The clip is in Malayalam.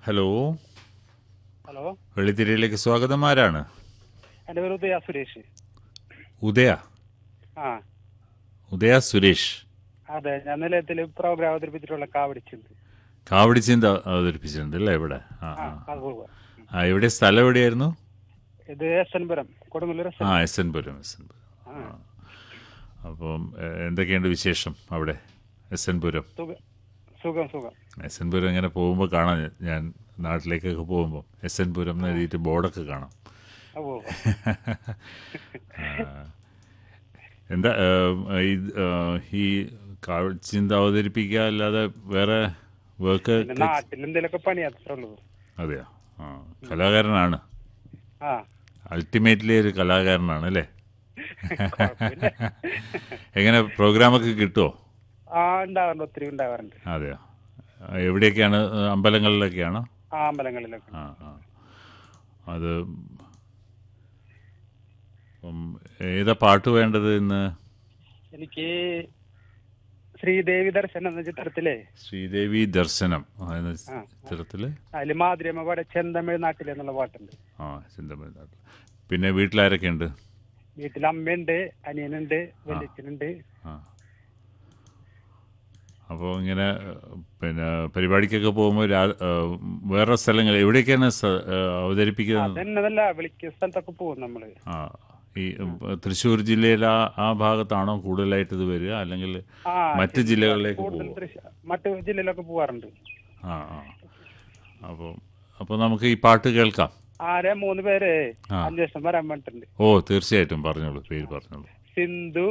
ഹലോ ഹലോ വെള്ളിത്തിരയിലേക്ക് സ്വാഗതം ആരാണ് എൻ്റെ പേര് ഉദയ സുരേഷ് ഉദയ ആ ഉദയ സുരേഷ് അതെ ഞാൻ നിലയത്തിൽ പ്രോഗ്രാം അവതരിപ്പിച്ചിട്ടുള്ള കാവടിച്ചുണ്ട് കാവടി ചിന്ത അവതരിപ്പിച്ചിട്ടുണ്ട് അല്ലേ ഇവിടെ ആ ആ ആ അത് പോവുക ആ എവിടെ സ്ഥലം എവിടെയായിരുന്നു ഇത് S N Puram Kodungallur S N ആ S N Puram S N Puram ആ. അപ്പം എ, എന്തൊക്കെയുണ്ട് വിശേഷം അവിടെ എസ് എൻ പുരം സുഖം സുഖം സുഖം എസ് എൻ പുരം ഇങ്ങനെ പോകുമ്പോൾ കാണാം ഞാൻ- ഞാൻ നാട്ടിലേക്കൊക്കെ പോകുമ്പോൾ എസ് എൻ പുരം എന്ന് എഴുതിയിട്ട് ബോർഡൊക്കെ കാണാം ആ പോവുക ആ. എന്താ ഏ, ഇത്, ഏ, ഈ കാവടി ചിന്ത അവതരിപ്പിക്കുക അല്ലാതെ വേറെ വർക്ക് പിന്നെ നാട്ടിൽ എന്തെങ്കിലുമൊക്കെ പണി അത്രേ ഉള്ളൂ അതെയോ ആ കലാകാരനാണ് ആ അൾട്ടിമേറ്റ്ലി ഒരു കലാകാരനാണ് അല്ലേ കുഴപ്പമില്ല എങ്ങനെ പ്രോഗ്രാമൊക്കെ കിട്ടുമോ ആ ഉണ്ടാവാറുണ്ട് ഒത്തിരി ഉണ്ടാവാറുണ്ട് അതെയോ ആ, എവിടെയൊക്കെയാണ് അമ്പലങ്ങളിലൊക്കെയാണോ ആ അമ്പലങ്ങളിലൊക്കെ ആ ആ അത് ഉം, ഏതാ പാട്ട് വേണ്ടത് ഇന്ന് എനിക്ക് ശ്രീദേവി ദർശനം എന്ന ചിത്രത്തിലെ ശ്രീദേവി ദർശനം ആ, എന്ന ആ. ചിത്രത്തില് അതിൽ മാധുര്യമ്മ പാടെ ചെന്തമിഴ് നാട്ടിൽ എന്നുള്ള പാട്ടുണ്ട് ആ ചിന്തമരുന്നാട്ടിൽ പിന്നെ വീട്ടിലാരൊക്കെയുണ്ട് വീട്ടിൽ അമ്മയുണ്ട് അനിയനുണ്ട് വലിയച്ഛനുണ്ട് ആ അപ്പോൾ ഇങ്ങനെ ഏഹ്, പിന്നെ പരിപാടിക്കൊക്കെ പോകുമ്പോൾ രാ- ഏഹ്, വേറെ സ്ഥലങ്ങൾ എവിടെയൊക്കെയാണ് സ- ഏഹ്, അവതരിപ്പിക്കുന്നത് അതെന്നതല്ല വിളിക്കുന്ന സ്ഥലത്തൊക്കെ പോകും നമ്മള് ആ ഈ ഏഹ്, തൃശ്ശൂർ ജില്ലയിലെ ആ ആ ഭാഗത്താണോ കൂടുതലായിട്ട് ഇത് വരിക അല്ലെങ്കിൽ ആ മറ്റ് ജില്ലകളിലേക്ക് കൂടുതൽ പോകും തൃശ്ശൂർ മറ്റു ജില്ലയിലൊക്കെ പോവാറുണ്ട് ആ ആ അപ്പോൾ അപ്പോൾ നമുക്ക് ഈ പാട്ട് കേൾക്കാം ആരെ മൂന്ന് പേര് ആ. അന്വേഷണം വരാൻ വേണ്ടിട്ടുണ്ട് ഓ തീർച്ചയായിട്ടും പറഞ്ഞോളൂ പേര് പറഞ്ഞോളൂ സിന്ധു